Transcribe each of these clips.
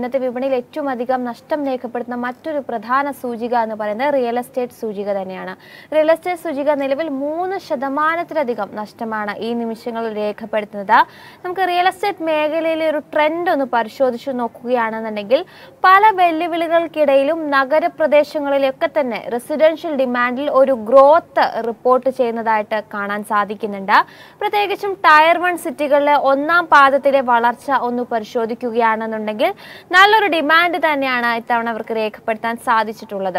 ഇന്നത്തെ വിപണിയിൽ ഏറ്റവും അധികം നഷ്ടം രേഖപ്പെടുത്തുന്ന മറ്റൊരു പ്രധാന സൂചിക എന്ന് പറയുന്നത് റിയൽ എസ്റ്റേറ്റ് സൂചിക തന്നെയാണ് റിയൽ എസ്റ്റേറ്റ് സൂചിക നിലവിൽ മൂന്ന് ശതമാനത്തിലധികം നഷ്ടമാണ് ഈ നിമിഷങ്ങളിൽ രേഖപ്പെടുത്തുന്നത് നമുക്ക് റിയൽ എസ്റ്റേറ്റ് മേഖലയിലെ ഒരു ട്രെൻഡ് ഒന്ന് പരിശോധിച്ചു നോക്കുകയാണെന്നുണ്ടെങ്കിൽ പല വെല്ലുവിളികൾക്കിടയിലും നഗരപ്രദേശങ്ങളിലൊക്കെ തന്നെ റെസിഡൻഷ്യൽ ഡിമാൻഡിൽ ഒരു ഗ്രോത്ത് റിപ്പോർട്ട് ചെയ്യുന്നതായിട്ട് കാണാൻ സാധിക്കുന്നുണ്ട് പ്രത്യേകിച്ചും ടയർ വൺ സിറ്റികളിലെ ഒന്നാം പാദത്തിലെ വളർച്ച ഒന്ന് പരിശോധിക്കുകയാണെന്നുണ്ടെങ്കിൽ നല്ലൊരു ഡിമാൻഡ് തന്നെയാണ് ഇത്തവണ അവർക്ക് രേഖപ്പെടുത്താൻ സാധിച്ചിട്ടുള്ളത്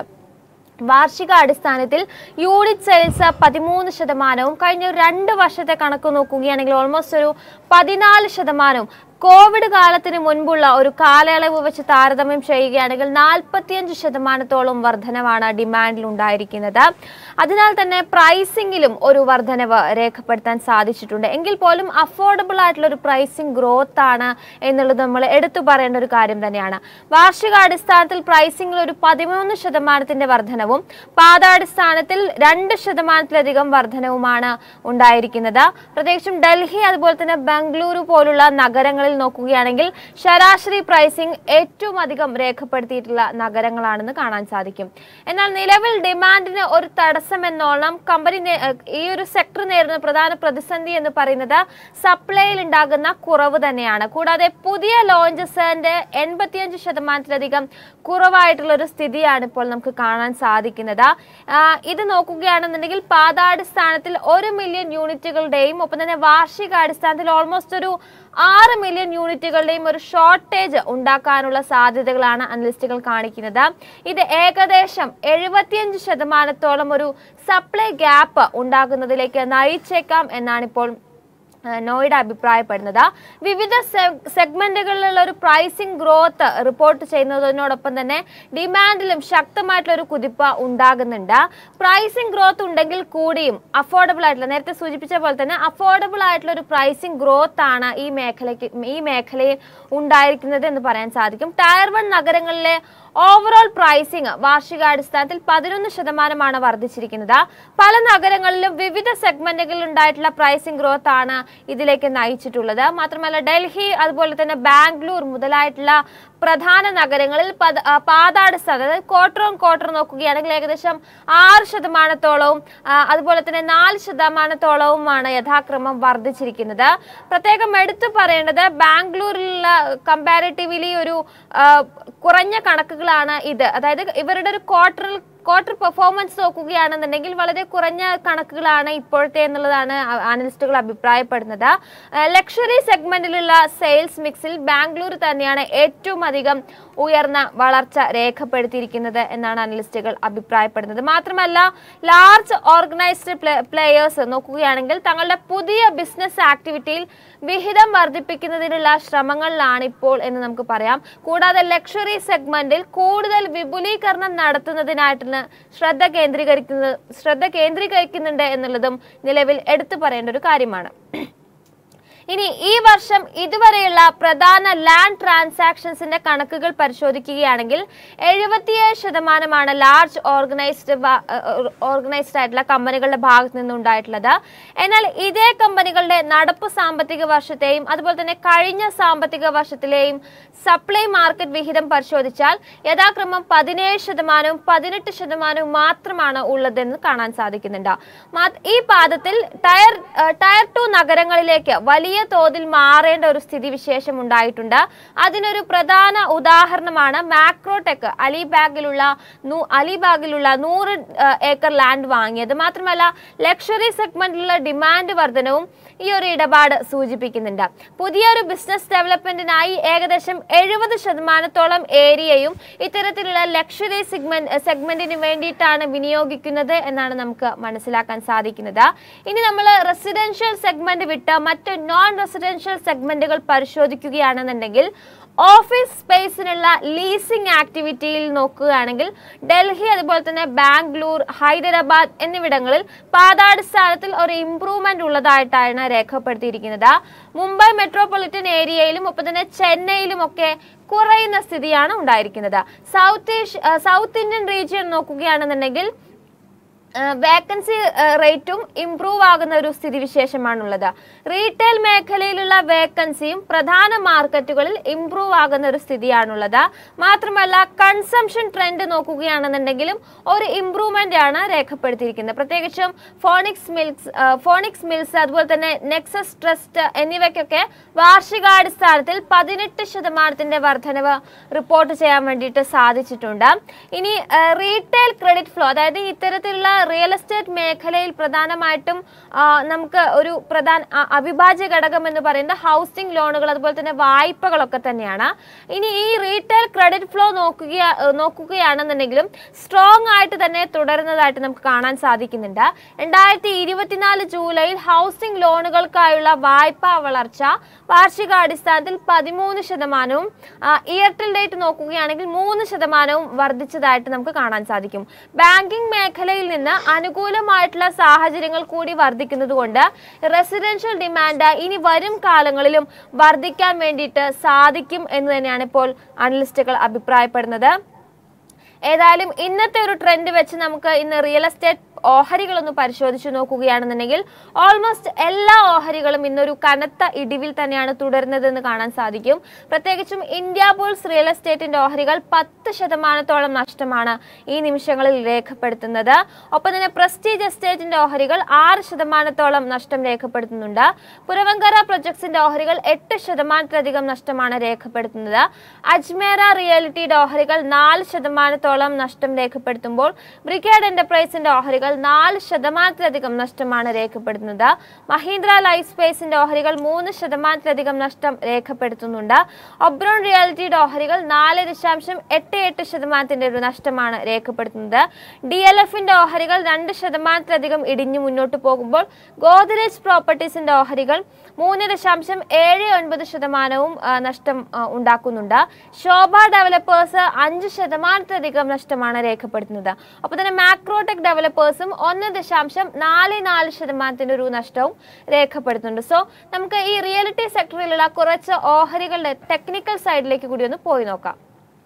വാർഷിക അടിസ്ഥാനത്തിൽ യൂണിറ്റ് സെയിൽസ് പതിമൂന്ന് ശതമാനവും കഴിഞ്ഞ ഒരു രണ്ട് വർഷത്തെ കണക്ക് നോക്കുകയാണെങ്കിൽ ഓൾമോസ്റ്റ് ഒരു പതിനാല് ശതമാനവും കോവിഡ് കാലത്തിന് മുൻപുള്ള ഒരു കാലയളവ് വെച്ച് താരതമ്യം ചെയ്യുകയാണെങ്കിൽ നാൽപ്പത്തിയഞ്ച് ശതമാനത്തോളം വർധനവാണ് ഡിമാൻഡിൽ ഉണ്ടായിരിക്കുന്നത് അതിനാൽ തന്നെ പ്രൈസിംഗിലും ഒരു വർധനവ് രേഖപ്പെടുത്താൻ സാധിച്ചിട്ടുണ്ട് എങ്കിൽ പോലും അഫോർഡബിൾ ആയിട്ടുള്ള ഒരു പ്രൈസിംഗ് ഗ്രോത്ത് ആണ് എന്നുള്ളത് നമ്മൾ എടുത്തു പറയേണ്ട ഒരു കാര്യം തന്നെയാണ് വാർഷിക അടിസ്ഥാനത്തിൽ പ്രൈസിംഗിൽ ഒരു പതിമൂന്ന് ശതമാനത്തിന്റെ വർധനവും പാദാടിസ്ഥാനത്തിൽ രണ്ട് ശതമാനത്തിലധികം വർധനവുമാണ് ഉണ്ടായിരിക്കുന്നത് പ്രത്യേകിച്ചും ഡൽഹി അതുപോലെ തന്നെ ബംഗളൂരു പോലുള്ള നഗരങ്ങളിൽ നോക്കുകയാണെങ്കിൽ ശരാശരി പ്രൈസിംഗ് ഏറ്റവും അധികം രേഖപ്പെടുത്തിയിട്ടുള്ള നഗരങ്ങളാണെന്ന് കാണാൻ സാധിക്കും എന്നാൽ നിലവിൽ ഡിമാൻഡിന് ഒരു തടസ്സം എന്നോണം കമ്പനി നേ- ഏഹ് ഈ ഒരു സെക്ടർ നേരിടുന്ന പ്രധാന പ്രതിസന്ധി എന്ന് പറയുന്നത് സപ്ലൈയിൽ ഉണ്ടാകുന്ന കുറവ് തന്നെയാണ് കൂടാതെ പുതിയ ലോഞ്ചസിന്റെ എൺപത്തിയഞ്ച് ശതമാനത്തിലധികം കുറവായിട്ടുള്ള ഒരു സ്ഥിതിയാണ് ഇപ്പോൾ നമുക്ക് കാണാൻ സാധിക്കുന്നത് ആ, ഇത് നോക്കുകയാണെന്നുണ്ടെങ്കിൽ പാതാടിസ്ഥാനത്തിൽ ഒരു മില്യൺ യൂണിറ്റുകളുടെയും ഒപ്പം തന്നെ വാർഷികാടിസ്ഥാനത്തിൽ ഓൾമോസ്റ്റ് ഒരു ആറ് മില്യൺ യൂണിറ്റുകളുടെയും ഒരു ഷോർട്ടേജ് ഉണ്ടാക്കാനുള്ള സാധ്യതകളാണ് അനലിസ്റ്റുകൾ കാണിക്കുന്നത് ഇത് ഏകദേശം എഴുപത്തിയഞ്ച് ശതമാനത്തോളം ഒരു സപ്ലൈ ഗ്യാപ്പ് ഉണ്ടാകുന്നതിലേക്ക് നയിച്ചേക്കാം എന്നാണ് ഇപ്പോൾ ഏഹ് നോയിഡ അഭിപ്രായപ്പെടുന്നത് വിവിധ സെഗ്മെന്റുകളിലുള്ള ഒരു പ്രൈസിംഗ് ഗ്രോത്ത് റിപ്പോർട്ട് ചെയ്യുന്നതിനോടൊപ്പം തന്നെ ഡിമാൻഡിലും ശക്തമായിട്ടുള്ള ഒരു കുതിപ്പ് ഉണ്ടാകുന്നുണ്ട് പ്രൈസിംഗ് ഗ്രോത്ത് ഉണ്ടെങ്കിൽ കൂടിയും അഫോർഡബിൾ ആയിട്ടുള്ള നേരത്തെ സൂചിപ്പിച്ച പോലെ തന്നെ അഫോർഡബിൾ ആയിട്ടുള്ള ഒരു പ്രൈസിംഗ് ഗ്രോത്ത് ആണ് ഈ മേഖലയ്ക്ക് ഈ മേഖലയിൽ ഉണ്ടായിരിക്കുന്നത് എന്ന് പറയാൻ സാധിക്കും ടയർ വൺ നഗരങ്ങളിലെ ഓവറോൾ പ്രൈസിംഗ് വാർഷികാടിസ്ഥാനത്തിൽ പതിനൊന്ന് ശതമാനമാണ് വർദ്ധിച്ചിരിക്കുന്നത് പല നഗരങ്ങളിലും വിവിധ സെഗ്മെന്റുകളിൽ ഉണ്ടായിട്ടുള്ള പ്രൈസിംഗ് ഗ്രോത്ത് ആണ് ഇതിലേക്ക് നയിച്ചിട്ടുള്ളത് മാത്രമല്ല ഡൽഹി അതുപോലെ തന്നെ ബാംഗ്ലൂർ മുതലായിട്ടുള്ള പ്രധാന നഗരങ്ങളിൽ പത- ആ, പാതാടിസ്ഥാനം അതായത് ക്വാർട്ടർ ഓൺ ക്വാർട്ടർ നോക്കുകയാണെങ്കിൽ ഏകദേശം ആറ് ശതമാനത്തോളവും ആ, അതുപോലെ തന്നെ നാല് ശതമാനത്തോളവുമാണ് യഥാക്രമം വർദ്ധിച്ചിരിക്കുന്നത് പ്രത്യേകം എടുത്തു പറയേണ്ടത് ബാംഗ്ലൂരിലുള്ള കമ്പാരിറ്റീവ്ലി ഒരു ആ, കുറഞ്ഞ കണക്കുകളാണ് ഇത് അതായത് ഇവരുടെ ഒരു ക്വാർട്ടറിൽ ക്വാർട്ടർ പെർഫോമൻസ് നോക്കുകയാണെന്നുണ്ടെങ്കിൽ വളരെ കുറഞ്ഞ കണക്കുകളാണ് ഇപ്പോഴത്തെ എന്നുള്ളതാണ് അനലിസ്റ്റുകൾ അഭിപ്രായപ്പെടുന്നത് ലക്ഷറി സെഗ്മെന്റിലുള്ള സെയിൽസ് മിക്സിൽ ബാംഗ്ലൂർ തന്നെയാണ് ഏറ്റവും അധികം ഉയർന്ന വളർച്ച രേഖപ്പെടുത്തിയിരിക്കുന്നത് എന്നാണ് അനലിസ്റ്റുകൾ അഭിപ്രായപ്പെടുന്നത് മാത്രമല്ല ലാർജ് ഓർഗനൈസ്ഡ് പ്ലേയേഴ്സ് നോക്കുകയാണെങ്കിൽ തങ്ങളുടെ പുതിയ ബിസിനസ് ആക്ടിവിറ്റിയിൽ വിഹിതം വർദ്ധിപ്പിക്കുന്നതിനുള്ള ശ്രമങ്ങളിലാണ് ഇപ്പോൾ എന്ന് നമുക്ക് പറയാം കൂടാതെ ലക്ഷറി സെഗ്മെന്റിൽ കൂടുതൽ വിപുലീകരണം നടത്തുന്നതിനായിട്ടുള്ള ശ്രദ്ധ കേന്ദ്രീകരിക്കുന്നത് ശ്രദ്ധ കേന്ദ്രീകരിക്കുന്നുണ്ട് എന്നുള്ളതും നിലവിൽ എടുത്തു പറയേണ്ട ഒരു കാര്യമാണ് ഇനി ഈ വർഷം ഇതുവരെയുള്ള പ്രധാന ലാൻഡ് ട്രാൻസാക്ഷൻസിന്റെ കണക്കുകൾ പരിശോധിക്കുകയാണെങ്കിൽ എഴുപത്തിയേഴ് ശതമാനമാണ് ലാർജ് ഓർഗനൈസ്ഡ് ഓർഗനൈസ്ഡ് ആയിട്ടുള്ള കമ്പനികളുടെ ഭാഗത്ത് നിന്നുണ്ടായിട്ടുള്ളത് എന്നാൽ ഇതേ കമ്പനികളുടെ നടപ്പ് സാമ്പത്തിക വർഷത്തെയും അതുപോലെ തന്നെ കഴിഞ്ഞ സാമ്പത്തിക വർഷത്തിലെയും സപ്ലൈ മാർക്കറ്റ് വിഹിതം പരിശോധിച്ചാൽ യഥാക്രമം പതിനേഴ് ശതമാനവും പതിനെട്ട് ശതമാനവും മാത്രമാണ് ഉള്ളതെന്ന് കാണാൻ സാധിക്കുന്നുണ്ട് മാ- ഈ പാദത്തിൽ ടയർ ഏഹ് ടയർ ടു നഗരങ്ങളിലേക്ക് വലിയ തോതിൽ മാറേണ്ട ഒരു സ്ഥിതിവിശേഷം ഉണ്ടായിട്ടുണ്ട് അതിനൊരു പ്രധാന ഉദാഹരണമാണ് മാക്രോടെക് അലിബാഗിലുള്ള നൂ- അലിബാഗിലുള്ള നൂറ് ഏഹ് ഏക്കർ ലാൻഡ് വാങ്ങിയത് മാത്രമല്ല ലക്ഷറി സെഗ്മെന്റിലുള്ള ഡിമാൻഡ് വർധനവും ഈ ഒരു ഇടപാട് സൂചിപ്പിക്കുന്നുണ്ട് പുതിയൊരു ബിസിനസ് ഡെവലപ്മെന്റിനായി ഏകദേശം എഴുപത് ശതമാനത്തോളം ഏരിയയും ഇത്തരത്തിലുള്ള ലക്ഷറി സെഗ്മെന്റ് സെഗ്മെന്റിന് വേണ്ടിയിട്ടാണ് വിനിയോഗിക്കുന്നത് എന്നാണ് നമുക്ക് മനസ്സിലാക്കാൻ സാധിക്കുന്നത് ഇനി നമ്മൾ റെസിഡൻഷ്യൽ സെഗ്മെന്റ് വിട്ട് മറ്റ് നോൺ റെസിഡൻഷ്യൽ സെഗ്മെന്റുകൾ പരിശോധിക്കുകയാണെന്നുണ്ടെങ്കിൽ ഓഫീസ് സ്പേസിനുള്ള ലീസിംഗ് ആക്ടിവിറ്റിയിൽ നോക്കുകയാണെങ്കിൽ ഡൽഹി അതുപോലെ തന്നെ ബാംഗ്ലൂർ ഹൈദരാബാദ് എന്നിവിടങ്ങളിൽ പാതാടിസ്ഥാനത്തിൽ ഒരു ഇംപ്രൂവ്മെന്റ് ഉള്ളതായിട്ടാണ് രേഖപ്പെടുത്തിയിരിക്കുന്നത് മുംബൈ മെട്രോപൊളിറ്റൻ ഏരിയയിലും ഒപ്പം തന്നെ ചെന്നൈയിലും ഒക്കെ കുറയുന്ന സ്ഥിതിയാണ് ഉണ്ടായിരിക്കുന്നത് south Asia south Indian region നോക്കുകയാണെന്നുണ്ടെങ്കിൽ വേക്കൻസി റേറ്റും ഇംപ്രൂവ് ആകുന്ന ഒരു സ്ഥിതിവിശേഷമാണുള്ളത് റീറ്റെയിൽ മേഖലയിലുള്ള വേക്കൻസിയും പ്രധാന മാർക്കറ്റുകളിൽ ഇംപ്രൂവ് ആകുന്ന ഒരു സ്ഥിതിയാണുള്ളത് മാത്രമല്ല കൺസംഷൻ ട്രെൻഡ് നോക്കുകയാണെന്നുണ്ടെങ്കിലും ഒരു ഇംപ്രൂവ്മെന്റ് ആണ് രേഖപ്പെടുത്തിയിരിക്കുന്നത് പ്രത്യേകിച്ചും ഫോണിക്സ് മിൽസ് ഫോണിക്സ് മിൽസ് അതുപോലെ തന്നെ നെക്സസ് ട്രസ്റ്റ് എന്നിവയ്ക്കൊക്കെ വാർഷികാടിസ്ഥാനത്തിൽ പതിനെട്ട് ശതമാനത്തിന്റെ വർധനവ് റിപ്പോർട്ട് ചെയ്യാൻ വേണ്ടിയിട്ട് സാധിച്ചിട്ടുണ്ട് ഇനി റീറ്റെയിൽ ക്രെഡിറ്റ് ഫ്ലോ അതായത് ഇത്തരത്തിലുള്ള റിയൽ എസ്റ്റേറ്റ് മേഖലയിൽ പ്രധാനമായിട്ടും ആ, നമുക്ക് ഒരു പ്രധാന അ- അവിഭാജ്യ ഘടകം എന്ന് പറയുന്നത് ഹൗസിംഗ് ലോണുകൾ അതുപോലെ തന്നെ വായ്പകളൊക്കെ തന്നെയാണ് ഇനി ഈ റീറ്റെയിൽ ക്രെഡിറ്റ് ഫ്ലോ നോക്കുക നോക്കുകയാണെന്നുണ്ടെങ്കിലും സ്ട്രോങ് ആയിട്ട് തന്നെ തുടരുന്നതായിട്ട് നമുക്ക് കാണാൻ സാധിക്കുന്നുണ്ട് രണ്ടായിരത്തി ഇരുപത്തിനാല് ജൂലൈയിൽ ഹൗസിംഗ് ലോണുകൾക്കായുള്ള വായ്പാ വളർച്ച വാർഷികാടിസ്ഥാനത്തിൽ പതിമൂന്ന് ശതമാനവും ഇയർ ടിൽ ഡേറ്റ് നോക്കുകയാണെങ്കിൽ മൂന്ന് ശതമാനവും വർദ്ധിച്ചതായിട്ട് നമുക്ക് കാണാൻ സാധിക്കും ബാങ്കിംഗ് മേഖലയിൽ നിന്ന് അനുകൂലമായിട്ടുള്ള സാഹചര്യങ്ങൾ കൂടി വർദ്ധിക്കുന്നത് കൊണ്ട് റെസിഡൻഷ്യൽ ഡിമാൻഡ് ഇനി വരും കാലങ്ങളിലും വർദ്ധിക്കാൻ വേണ്ടിയിട്ട് സാധിക്കും എന്ന് തന്നെയാണ് ഇപ്പോൾ അനലിസ്റ്റുകൾ അഭിപ്രായപ്പെടുന്നത് ഏതായാലും ഇന്നത്തെ ഒരു ട്രെൻഡ് വെച്ച് നമുക്ക് ഇന്ന് റിയൽ എസ്റ്റേറ്റ് ഓഹരികളൊന്ന് പരിശോധിച്ച് നോക്കുകയാണെന്നുണ്ടെങ്കിൽ ഓൾമോസ്റ്റ് എല്ലാ ഓഹരികളും ഇന്നൊരു കനത്ത ഇടിവിൽ തന്നെയാണ് തുടരുന്നതെന്ന് കാണാൻ സാധിക്കും പ്രത്യേകിച്ചും ഇന്ത്യ ബുൾസ് റിയൽ എസ്റ്റേറ്റിന്റെ ഓഹരികൾ പത്ത് ശതമാനത്തോളം നഷ്ടമാണ് ഈ നിമിഷങ്ങളിൽ രേഖപ്പെടുത്തുന്നത് ഒപ്പം തന്നെ പ്രസ്റ്റീജ് എസ്റ്റേറ്റിന്റെ ഓഹരികൾ ആറ് ശതമാനത്തോളം നഷ്ടം രേഖപ്പെടുത്തുന്നുണ്ട് പുരവങ്കര പ്രൊജക്ട്സിന്റെ ഓഹരികൾ എട്ട് ശതമാനത്തിലധികം നഷ്ടമാണ് രേഖപ്പെടുത്തുന്നത് അജ്മേര റിയാലിറ്റിയുടെ ഓഹരികൾ നാല് ശതമാനത്തോളം നഷ്ടം രേഖപ്പെടുത്തുമ്പോൾ ബ്രിഗേഡ് എന്റർപ്രൈസിന്റെ ഓഹരികൾ നാല് ശതമാനത്തിലധികം നഷ്ടമാണ് രേഖപ്പെടുത്തുന്നത് മഹീന്ദ്ര ലൈഫ് സ്പേസിന്റെ ഓഹരികൾ മൂന്ന് ശതമാനത്തിലധികം നഷ്ടം രേഖപ്പെടുത്തുന്നുണ്ട് ഒബ്രോൺ റിയാലിറ്റിയുടെ ഓഹരികൾ നാല് ദശാംശം എട്ട് എട്ട് ശതമാനത്തിന്റെ ഒരു നഷ്ടമാണ് രേഖപ്പെടുത്തുന്നത് ഡി എൽ എഫിന്റെ ഓഹരികൾ രണ്ട് ശതമാനത്തിലധികം ഇടിഞ്ഞു മുന്നോട്ട് പോകുമ്പോൾ ഗോദ്രേജ് പ്രോപ്പർട്ടീസിന്റെ ഓഹരികൾ മൂന്ന് ദശാംശം ഏഴ് ഒൻപത് ശതമാനവും ആ, നഷ്ടം ആ, ഉണ്ടാക്കുന്നുണ്ട് ശോഭ ഡെവലപ്പേഴ്സ് അഞ്ച് ശതമാനത്തിലധികം നഷ്ടമാണ് രേഖപ്പെടുത്തുന്നത് ഒപ്പം തന്നെ മാക്രോടെക് ഡെവലപ്പേഴ്സും ഒന്ന് ദശാംശം നാല് നാല് ശതമാനത്തിന്റെ ഒരു നഷ്ടവും രേഖപ്പെടുത്തുന്നുണ്ട് സോ നമുക്ക് ഈ റിയലിറ്റി സെക്ടറിലുള്ള കുറച്ച് ഓഹരികളുടെ ടെക്നിക്കൽ സൈഡിലേക്ക് കൂടി ഒന്ന് പോയി നോക്കാം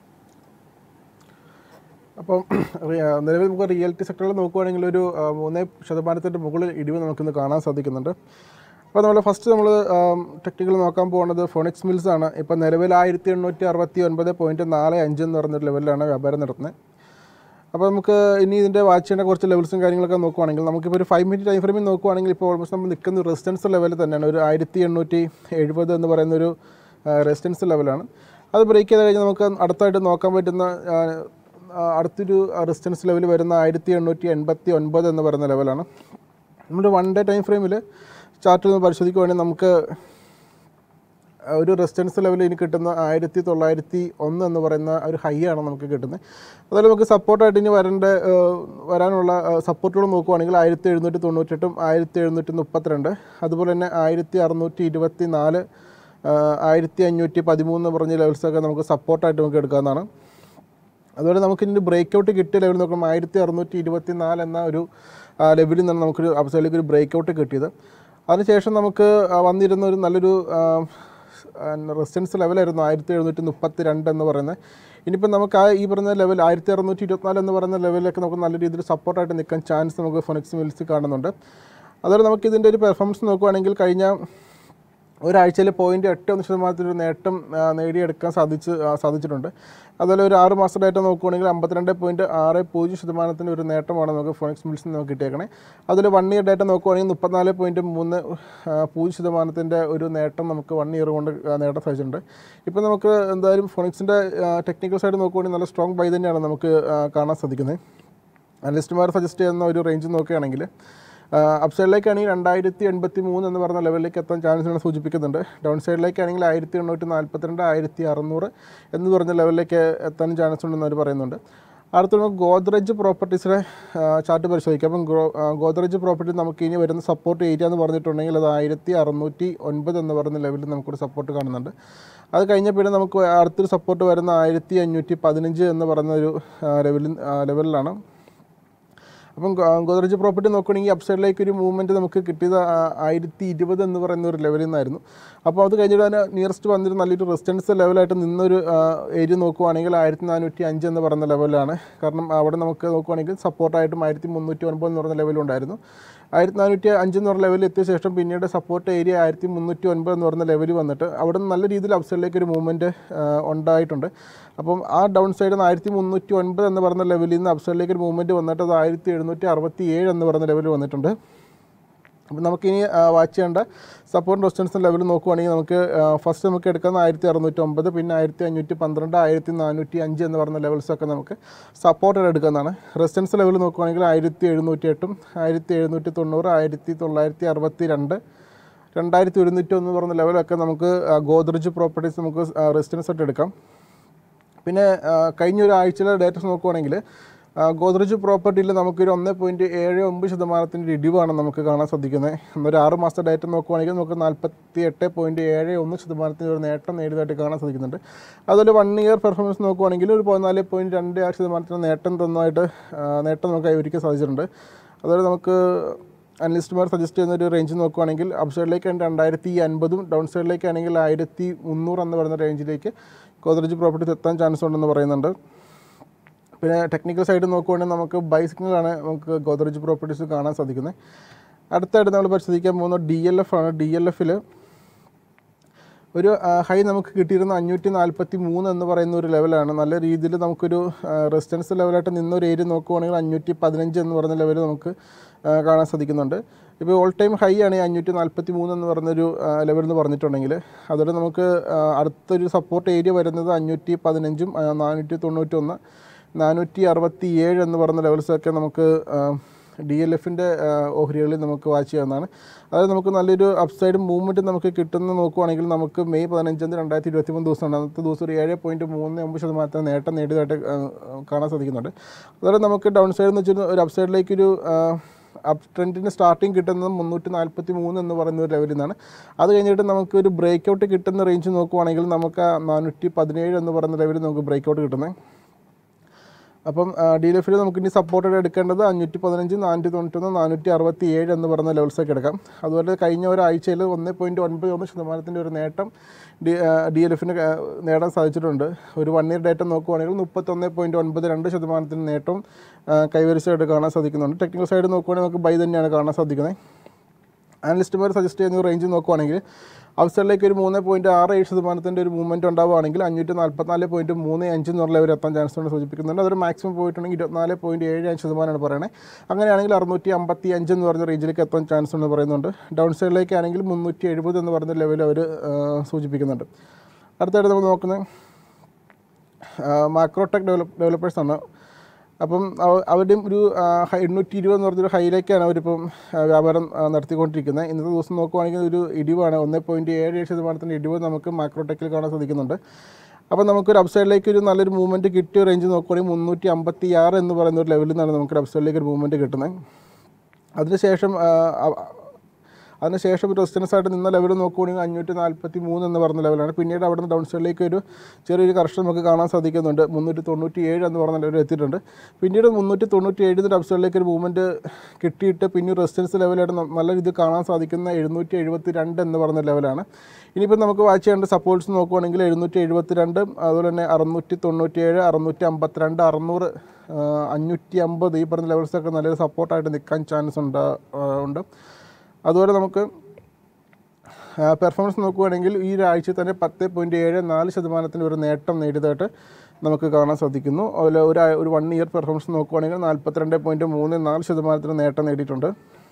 അപ്പം റിയ- നിലവിൽ നമുക്ക് റിയാലിറ്റി സെക്ടറിൽ നോക്കുവാണെങ്കിൽ ഒരു ആ, മൂന്ന് ശതമാനത്തിൻ്റെ മുകളിൽ ഇടിവ് നമുക്കിന്ന് കാണാൻ സാധിക്കുന്നുണ്ട് അപ്പോൾ നമ്മൾ ഫസ്റ്റ് നമ്മൾ ടെക്നിക്കൽ നോക്കാൻ പോകുന്നത് ഫോണിക്സ് മിൽസ് ആണ് ഇപ്പോൾ നിലവിൽ ആയിരത്തി എണ്ണൂറ്റി അറുപത്തി ഒൻപത് പോയിൻറ്റ് നാല് അഞ്ച് എന്ന് പറഞ്ഞൊരു ലെവലിലാണ് വ്യാപാരം നടത്തുന്നത് അപ്പോൾ നമുക്ക് ഇനി ഇതിൻ്റെ വാച്ച് ചെയ്യേണ്ട കുറച്ച് ലെവൽസും കാര്യങ്ങളൊക്കെ നോക്കുവാണെങ്കിൽ നമുക്കിപ്പോൾ ഒരു ഫൈവ് മിനിറ്റ് ടൈം ഫ്രെയിമിൽ നോക്കുവാണെങ്കിൽ ഇപ്പോൾ ഓൾമോസ്റ്റ് നമ്മൾ നിൽക്കുന്ന റെസിസ്റ്റൻസ് ലെവൽ തന്നെയാണ് ഒരു ആയിരത്തി എണ്ണൂറ്റി എഴുപത് എന്ന് പറയുന്ന ഒരു റെസിസ്റ്റൻസ് ലെവലാണ് അത് ബ്രേക്ക് ചെയ്ത് കഴിഞ്ഞാൽ നമുക്ക് അടുത്തായിട്ട് നോക്കാൻ പറ്റുന്ന ആ, ആ, അടുത്തൊരു റെസിസ്റ്റൻസ് ലെവൽ വരുന്ന ആയിരത്തി എണ്ണൂറ്റി എൺപത്തി ഒൻപത് എന്ന് പറയുന്ന ലെവലാണ് നമ്മുടെ വൺ ഡേ ടൈം ഫ്രെയിമിൽ ചാർട്ടിൽ നിന്ന് പരിശോധിക്കുവാണെങ്കിൽ നമുക്ക് ഒരു റെസിസ്റ്റൻസ് ലെവലിൽ ഇനി കിട്ടുന്ന ആയിരത്തി തൊള്ളായിരത്തി ഒന്ന് എന്ന് പറയുന്ന ഒരു ഹൈ ആണ് നമുക്ക് കിട്ടുന്നത് അതുപോലെ നമുക്ക് സപ്പോർട്ടായിട്ട് ഇനി വരേണ്ട ഏഹ്, വരാനുള്ള സപ്പോർട്ടുകൾ നോക്കുവാണെങ്കിൽ ആയിരത്തി എഴുന്നൂറ്റി തൊണ്ണൂറ്റെട്ടും ആയിരത്തി എഴുന്നൂറ്റി മുപ്പത്തിരണ്ട് അതുപോലെ തന്നെ ആയിരത്തി അറുന്നൂറ്റി ഇരുപത്തി നാല് ആയിരത്തി അഞ്ഞൂറ്റി പതിമൂന്ന് പറഞ്ഞ ലെവൽസൊക്കെ നമുക്ക് സപ്പോർട്ടായിട്ട് നമുക്ക് എടുക്കാവുന്നതാണ് അതുപോലെ നമുക്ക് ഇതിൻ്റെ ബ്രേക്ക് ഔട്ട് കിട്ടിയ ലെവൽ നോക്കുമ്പോൾ ആയിരത്തി അറുന്നൂറ്റി ഇരുപത്തി നാല് എന്ന ഒരു ആ, ലെവലിൽ നിന്നാണ് നമുക്കൊരു അവസരത്തിലേക്ക് ഒരു ബ്രേക്ക് ഔട്ട് കിട്ടിയത് അതിനുശേഷം നമുക്ക് ആ, വന്നിരുന്ന ഒരു നല്ലൊരു റെസിസ്റ്റൻസ് ലെവലായിരുന്നു ആയിരത്തി എഴുന്നൂറ്റി മുപ്പത്തി രണ്ട് എന്ന് പറയുന്നത് ഇനിയിപ്പോൾ നമുക്ക് ആ ഈ പറയുന്ന ലെവൽ ആയിരത്തി അറുന്നൂറ്റി ഇരുപത്തിനാല് എന്ന് പറയുന്ന ലെവലിലൊക്കെ നമുക്ക് നല്ല രീതിയിൽ സപ്പോർട്ടായിട്ട് നിൽക്കാൻ ചാൻസ് നമുക്ക് ഫൊണിക്സ് മിൽസ് കാണുന്നുണ്ട് അതുപോലെ നമുക്ക് ഇതിൻ്റെ ഒരു പെർഫോമൻസ് നോക്കുവാണെങ്കിൽ കഴിഞ്ഞ ഒരാഴ്ചയിൽ പോയിന്റ് എട്ട് ഒന്ന് ശതമാനത്തിൻ്റെ ഒരു നേട്ടം ആ, നേടിയെടുക്കാൻ സാധിച്ച് ആ, സാധിച്ചിട്ടുണ്ട് അതുപോലെ ഒരു ആറ് മാസ ഡേറ്റ നോക്കുകയാണെങ്കിൽ അമ്പത്തിരണ്ട് പോയിന്റ് ആറ് പൂജ്യം ശതമാനത്തിൻ്റെ ഒരു നേട്ടമാണ് നമുക്ക് ഫോണിക്സ് മിൽസിൽ നമുക്ക് കിട്ടിയേക്കണേ അതിൽ വൺ ഇയർ ഡേറ്റ നോക്കുകയാണെങ്കിൽ മുപ്പത്തിനാല് പോയിന്റ് മൂന്ന് ആ, പൂജ്യം ശതമാനത്തിൻ്റെ ഒരു നേട്ടം നമുക്ക് വൺ ഇയർ കൊണ്ട് ആ, നേടാൻ സാധിച്ചിട്ടുണ്ട് ഇപ്പോൾ നമുക്ക് എന്തായാലും ഫോണിക്സിൻ്റെ ടെക്നിക്കൽ സൈഡ് നോക്കുകയാണെങ്കിൽ നല്ല സ്ട്രോങ് ബൈ തന്നെയാണ് നമുക്ക് ആ, കാണാൻ സാധിക്കുന്നത് അനലിസ്റ്റുമാർ സജസ്റ്റ് ചെയ്യുന്ന ഒരു റേഞ്ച് നോക്കുകയാണെങ്കിൽ അപ്സൈഡിലേക്കാണെങ്കിൽ രണ്ടായിരത്തി എൺപത്തി മൂന്ന് എന്ന് പറഞ്ഞ ലെവലിലേക്ക് എത്താൻ ചാൻസുകൾ സൂചിപ്പിക്കുന്നുണ്ട് ഡൗൺ സൈഡിലേക്കാണെങ്കിൽ ആയിരത്തി എണ്ണൂറ്റി നാൽപ്പത്തിരണ്ട് ആയിരത്തി അറുന്നൂറ് എന്ന് പറഞ്ഞ ലെവലിലേക്ക് എത്താൻ ചാൻസ് ഉണ്ടെന്ന് അവർ പറയുന്നുണ്ട് അടുത്ത നമുക്ക് ഗോദ്രേജ് പ്രോപ്പർട്ടീസിലെ ചാർട്ട് പരിശോധിക്കാം അപ്പം ഗോ- ആ, ഗോദ്രേജ് പ്രോപ്പർട്ടി നമുക്ക് ഇനി വരുന്ന സപ്പോർട്ട് ഏരിയ എന്ന് പറഞ്ഞിട്ടുണ്ടെങ്കിൽ അത് ആയിരത്തി അറുന്നൂറ്റി ഒൻപത് എന്ന് പറയുന്ന ലെവലിൽ നമുക്കൊരു സപ്പോർട്ട് കാണുന്നുണ്ട് അത് കഴിഞ്ഞ പിന്നെ നമുക്ക് അടുത്തൊരു സപ്പോർട്ട് വരുന്ന ആയിരത്തി അഞ്ഞൂറ്റി പതിനഞ്ച് എന്ന് പറയുന്ന ഒരു ലെവലിൽ ലെവലിലാണ് അപ്പം ഗോ- ഗോദ്രേജ് പ്രോപ്പർട്ടി നോക്കുകയാണെങ്കിൽ അപ്സൈഡിലേക്ക് ഒരു മൂവ്മെൻറ്റ് നമുക്ക് കിട്ടിയത് ആ- ആയിരത്തി ഇരുപത് എന്ന് പറയുന്ന ഒരു ലെവലിൽ നിന്നായിരുന്നു അപ്പോൾ അത് കഴിഞ്ഞിട്ട് തന്നെ നിയറസ്റ്റ് വന്നിട്ട് നല്ലൊരു റെസിസ്റ്റൻസ് ലെവലായിട്ട് നിന്നൊരു ഏരിയ നോക്കുവാണെങ്കിൽ ആയിരത്തി നാനൂറ്റി അഞ്ച് എന്ന് പറയുന്ന ലെവലാണ് കാരണം അവിടെ നമുക്ക് നോക്കുവാണെങ്കിൽ സപ്പോർട്ടായിട്ടും ആയിരത്തി മുന്നൂറ്റി ഒൻപത് എന്ന് പറയുന്ന ലെവലുണ്ടായിരുന്നു ആയിരത്തി നാനൂറ്റി അഞ്ച് എന്ന് പറഞ്ഞ ലെവലിൽ എത്തിയ ശേഷം പിന്നീട് സപ്പോർട്ട് ഏരിയ ആയിരത്തി മുന്നൂറ്റി ഒൻപത് എന്ന് പറയുന്ന ലെവലിൽ വന്നിട്ട് അവിടെ നിന്ന് നല്ല രീതിയിൽ അപ്സൈഡിലേക്ക് ഒരു മൂവ്മെൻറ്റ് ഉണ്ടായിട്ടുണ്ട് അപ്പം ആ ഡൗൺ സൈഡിൽ നിന്ന് ആയിരത്തി മുന്നൂറ്റി ഒൻപത് എന്ന് പറയുന്ന ലെവലിൽ നിന്ന് അപ്സൈഡിലേക്ക് ഒരു മൂവ്മെൻറ്റ് വന്നിട്ട് അത് ആയിരത്തി എഴുന്നൂറ്റി അറുപത്തി ഏഴ് എന്ന് പറയുന്ന ലെവലിൽ വന്നിട്ടുണ്ട് അപ്പം നമുക്കിനി വാച്ച് ചെയ്യേണ്ട സപ്പോർട്ട് റെസിസ്റ്റൻസ് ലെവൽ നോക്കുവാണെങ്കിൽ നമുക്ക് ഫസ്റ്റ് നമുക്ക് എടുക്കുന്ന ആയിരത്തി അറുന്നൂറ്റി ഒമ്പത് പിന്നെ ആയിരത്തി അഞ്ഞൂറ്റി പന്ത്രണ്ട് ആയിരത്തി നാനൂറ്റി അഞ്ച് എന്ന് പറയുന്ന ലെവൽസൊക്കെ നമുക്ക് സപ്പോർട്ടായിട്ട് എടുക്കുന്നതാണ് റെസിസ്റ്റൻസ് ലെവൽ നോക്കുവാണെങ്കിൽ ആയിരത്തി എഴുന്നൂറ്റി എട്ടും ആയിരത്തി എഴുന്നൂറ്റി തൊണ്ണൂറ് ആയിരത്തി തൊള്ളായിരത്തി അറുപത്തി രണ്ട് രണ്ടായിരത്തി ഒരുന്നൂറ്റി ഒന്ന് പറഞ്ഞ ലെവലൊക്കെ നമുക്ക് ഗോദ്രജ് പ്രോപ്പർട്ടീസ് നമുക്ക് റെസിസ്റ്റൻസ് ആയിട്ട് എടുക്കാം പിന്നെ ആ, കഴിഞ്ഞ ഒരു ആഴ്ചയിലെ ഡേറ്റസ് നോക്കുവാണെങ്കിൽ ആ, ഗോദ്രേജ് പ്രോപ്പർട്ടിയിൽ നമുക്കൊരു ഒന്ന് പോയിൻറ്റ് ഏഴ് ഒമ്പത് ശതമാനത്തിൻ്റെ ഒരു ഇടിവാണ് നമുക്ക് കാണാൻ സാധിക്കുന്നത് എന്നൊരു ആറ് മാസത്തെ ഡേറ്റ നോക്കുവാണെങ്കിൽ നമുക്ക് നാൽപ്പത്തി എട്ട് പോയിൻറ്റ് ഏഴ് ഒന്ന് ശതമാനത്തിൻ്റെ ഒരു നേട്ടം നേടിയതായിട്ട് കാണാൻ സാധിക്കുന്നുണ്ട് അതുപോലെ വൺ ഇയർ പെർഫോമൻസ് നോക്കുവാണെങ്കിൽ ഒരു പതിനാല് പോയിൻറ്റ് രണ്ട് ആറ് ശതമാനത്തിന് നേട്ടം തന്നതായിട്ട് ആ, നേട്ടം നമുക്ക് കൈവരിക്കാൻ സാധിച്ചിട്ടുണ്ട് അതുപോലെ നമുക്ക് അനലിസ്റ്റുമാർ സജസ്റ്റ് ചെയ്യുന്ന ഒരു റേഞ്ച് നോക്കുവാണെങ്കിൽ അപ്പ് സൈഡിലേക്ക് രണ്ടായിരത്തി അൻപതും ഡൗൺ സൈഡിലേക്ക് ആണെങ്കിൽ ആയിരത്തി മുന്നൂറ് എന്ന് പറയുന്ന റേഞ്ചിലേക്ക് ഗോദ്രേജ് പ്രോപ്പർട്ടീസ് എത്താൻ ചാൻസ് ഉണ്ടെന്ന് പറയുന്നുണ്ട് പിന്നെ ടെക്നിക്കൽ സൈഡ് നോക്കുവാണെങ്കിൽ നമുക്ക് ബൈസിക്കിളാണ് നമുക്ക് ഗോദ്രേജ് പ്രോപ്പർട്ടീസ് കാണാൻ സാധിക്കുന്നത് അടുത്തായിട്ട് നമ്മൾ പരിശോധിക്കാൻ പോകുന്നത് ഡി എൽ എഫ് ആണ് ഡി എൽ എഫിൽ ഒരു ഹൈ നമുക്ക് കിട്ടിയിരുന്ന അഞ്ഞൂറ്റി നാൽപ്പത്തി മൂന്ന് എന്ന് പറയുന്ന ഒരു ലെവലാണ് നല്ല രീതിയിൽ നമുക്കൊരു റെസിസ്റ്റൻസ് ലെവലായിട്ട് നിന്നൊരു ഏരിയ നോക്കുവാണെങ്കിൽ അഞ്ഞൂറ്റി പതിനഞ്ച് എന്ന് പറയുന്ന ലെവൽ നമുക്ക് ആ, കാണാൻ സാധിക്കുന്നുണ്ട് ഇപ്പോൾ ഓൾ ടൈം ഹൈ ആണ് ഈ അഞ്ഞൂറ്റി നാൽപ്പത്തി മൂന്ന് എന്ന് പറയുന്നൊരു ലെവൽ എന്ന് പറഞ്ഞിട്ടുണ്ടെങ്കിൽ അതുപോലെ നമുക്ക് ആ, അടുത്തൊരു സപ്പോർട്ട് ഏരിയ വരുന്നത് അഞ്ഞൂറ്റി പതിനഞ്ചും ആ, നാനൂറ്റി തൊണ്ണൂറ്റൊന്ന് നാനൂറ്റി അറുപത്തി ഏഴ് എന്ന് പറയുന്ന ലെവൽസൊക്കെ നമുക്ക് ഡി എൽ എഫിൻ്റെ ഓഹരികളിൽ നമുക്ക് വാച്ച് ചെയ്യാവുന്നതാണ് അതായത് നമുക്ക് നല്ലൊരു അപ്സൈഡ് മൂവ്മെൻറ്റ് നമുക്ക് കിട്ടുന്ന നോക്കുവാണെങ്കിൽ നമുക്ക് മെയ് പതിനഞ്ചാം തീയതി രണ്ടായിരത്തി ഇരുപത്തി മൂന്ന് ദിവസമാണ് അന്നത്തെ ദിവസം ഒരു ഏഴ് പോയിൻറ്റ് മൂന്ന് ഒമ്പത് ശതമാനത്തിന് നേട്ടം നേടിയതായിട്ട് ആ, കാണാൻ സാധിക്കുന്നുണ്ട് അതുപോലെ നമുക്ക് ഡൗൺ സൈഡ് എന്ന് വെച്ചാൽ ഒരു അപ്സൈഡിലേക്കൊരു അപ് ട്രെൻഡിന് സ്റ്റാർട്ടിങ് കിട്ടുന്നത് മുന്നൂറ്റി നാൽപ്പത്തി മൂന്ന് എന്ന് പറയുന്ന ഒരു ലെവലിൽ നിന്നാണ് അത് കഴിഞ്ഞിട്ട് നമുക്ക് ഒരു ബ്രേക്ക് ഔട്ട് കിട്ടുന്ന റേഞ്ച് നോക്കുവാണെങ്കിൽ നമുക്ക് നാനൂറ്റി പതിനേഴ് എന്ന് പറയുന്ന ലെവലിൽ നമുക്ക് ബ്രേക്ക് ഔട്ട് കിട്ടുന്നത് അപ്പം ഡി എഫിൽ നമുക്ക് ഇനി സപ്പോർട്ടഡ് എടുക്കേണ്ടത് അഞ്ഞൂറ്റി പതിനഞ്ച് നാനൂറ്റി തൊണ്ണൂറ്റൊന്ന് നാനൂറ്റി അറുപത്തി ഏഴ് എന്ന് പറയുന്ന ലെവൽസൊക്കെ എടുക്കാം അതുപോലെ കഴിഞ്ഞ ഒരാഴ്ചയിൽ ഒന്ന് പോയിൻറ്റ് ഒൻപത് ഒന്ന് ശതമാനത്തിൻ്റെ ഒരു നേട്ടം ഡി ഡി എൽ എഫിന് നേടാൻ സാധിച്ചിട്ടുണ്ട് ഒരു വൺ ഇയർ ഡേറ്റ നോക്കുവാണെങ്കിൽ മുപ്പത്തൊന്ന് പോയിൻറ്റ് ഒൻപത് രണ്ട് ശതമാനത്തിന് നേട്ടം ആ, കൈവരിച്ചതായിട്ട് കാണാൻ സാധിക്കുന്നുണ്ട് ടെക്നിക്കൽ സൈഡ് നോക്കുവാണെങ്കിൽ നമുക്ക് ബൈ തന്നെയാണ് കാണാൻ സാധിക്കുന്നത് അനലിസ്റ്റുമാർ സജസ്റ്റ് ചെയ്യുന്ന റേഞ്ച് നോക്കുവാണെങ്കിൽ ഔട്ട്സൈഡിലേക്ക് ഒരു മൂന്ന് പോയിൻറ്റ് ആറ് ഏഴ് ശതമാനത്തിൻ്റെ ഒരു മൂവ്മെൻറ്റ് ഉണ്ടാവുകയാണെങ്കിൽ അഞ്ഞൂറ്റി നാൽപ്പത്തിനാല് പോയിൻറ്റ് മൂന്ന് അഞ്ച് എന്നുള്ള ലെവൽ എത്താൻ ചാൻസ് ഉണ്ട് സൂചിപ്പിക്കുന്നുണ്ട് അതൊരു മാക്സിമം പോയിട്ടുണ്ടെങ്കിൽ ഇരുപത്തിനാല് പോയിൻറ്റ് ഏഴ് അഞ്ച് ശതമാനമാണ് പറയണേ അങ്ങനെയാണെങ്കിൽ അറുന്നൂറ്റി അമ്പത്തി അഞ്ച് എന്ന് പറഞ്ഞ റേഞ്ചിലേക്ക് എത്താൻ ചാൻസ് ഉണ്ടെന്ന് പറയുന്നുണ്ട് ഡൗൺ സൈഡിലേക്ക് ആണെങ്കിൽ മുന്നൂറ്റി എഴുപത് എന്ന് പറയുന്ന ലെവൽ അവർ സൂചിപ്പിക്കുന്നുണ്ട് അടുത്തായിട്ട് നമ്മൾ നോക്കുന്നത് മാക്രോടെക് ഡെവലപ്പ് ഡെവലപ്പേഴ്സാണ് അപ്പം അവ- അവരുടെയും ഒരു ആ, ഹൈ- എണ്ണൂറ്റി ഇരുപത് എന്ന് പറഞ്ഞൊരു ഹൈയിലേക്കാണ് അവരിപ്പം ആ, വ്യാപാരം ആ, നടത്തിക്കൊണ്ടിരിക്കുന്നത് ഇന്നത്തെ ദിവസം നോക്കുവാണെങ്കിൽ ഒരു ഇടിവാണ് ഒന്ന് പോയിൻറ്റ് ഏഴ് ഏഴ് ശതമാനത്തിൻ്റെ ഇടിവ് നമുക്ക് മാക്രോടെക്കിൽ കാണാൻ സാധിക്കുന്നുണ്ട് അപ്പോൾ നമുക്കൊരു അപ്സൈഡിലേക്ക് ഒരു നല്ലൊരു മൂവ്മെൻറ്റ് കിട്ടിയ റേഞ്ച് നോക്കുവാണെങ്കിൽ മുന്നൂറ്റി അമ്പത്തി ആറ് എന്ന് പറയുന്ന ഒരു ലെവലിൽ നിന്നാണ് നമുക്ക് അപ്സൈഡിലേക്ക് ഒരു മൂവ്മെൻറ്റ് കിട്ടുന്നത് അതിനുശേഷം ആ, അ- അതിനുശേഷം ഒരു റെസിസ്റ്റൻസ് ആയിട്ട് നിന്ന ലെവൽ നോക്കുകയാണെങ്കിൽ അഞ്ഞൂറ്റി നാൽപ്പത്തി മൂന്ന് എന്ന് പറഞ്ഞ ലെവലാണ് പിന്നീട് അവിടെ നിന്ന് ഡൗൺ സൈഡിലേക്ക് ഒരു ചെറിയൊരു കർഷണം നമുക്ക് കാണാൻ സാധിക്കുന്നുണ്ട് മുന്നൂറ്റി തൊണ്ണൂറ്റി ഏഴ് എന്ന് പറഞ്ഞ ലെവൽ എത്തിയിട്ടുണ്ട് പിന്നീട് മുന്നൂറ്റി തൊണ്ണൂറ്റി ഏഴിൻ്റെ അപ്പ് സൈഡിലേക്ക് ഒരു മൂവ്മെൻറ്റ് കിട്ടിയിട്ട് പിന്നെ റെസിസ്റ്റൻസ് ലെവലായിട്ട് ന- നല്ല രീതിയിൽ കാണാൻ സാധിക്കുന്ന എഴുന്നൂറ്റി എഴുപത്തി രണ്ട് എന്ന് പറഞ്ഞ ലെവലാണ് ഇനിയിപ്പോൾ നമുക്ക് വാച്ച് ചെയ്യേണ്ട സപ്പോർട്ട്സ് നോക്കുവാണെങ്കിൽ എഴുന്നൂറ്റി എഴുപത്തി രണ്ട് അതുപോലെ തന്നെ അറുന്നൂറ്റി തൊണ്ണൂറ്റി ഏഴ് അറുന്നൂറ്റി അമ്പത്തിരണ്ട് അറുന്നൂറ് ആ, അഞ്ഞൂറ്റി അമ്പത് ഈ പറഞ്ഞ ലെവൽസൊക്കെ നല്ലൊരു സപ്പോർട്ടായിട്ട് നിൽക്കാൻ ചാൻസ് ഉണ്ട് ആ, ഉണ്ട് അതുപോലെ നമുക്ക് പെർഫോമൻസ് നോക്കുകയാണെങ്കിൽ ഈ ഒരാഴ്ച തന്നെ പത്ത് പോയിൻറ്റ് ഏഴ് നാല് ശതമാനത്തിന് ഒരു നേട്ടം നേടിയതായിട്ട് നമുക്ക് കാണാൻ സാധിക്കുന്നു അതുപോലെ ഒരു ആ- ഒരു വൺ ഇയർ പെർഫോമൻസ് നോക്കുകയാണെങ്കിൽ നാൽപ്പത്തിരണ്ട് പോയിൻറ്റ് മൂന്ന് നാല് ശതമാനത്തിന് നേട്ടം നേടിയിട്ടുണ്ട്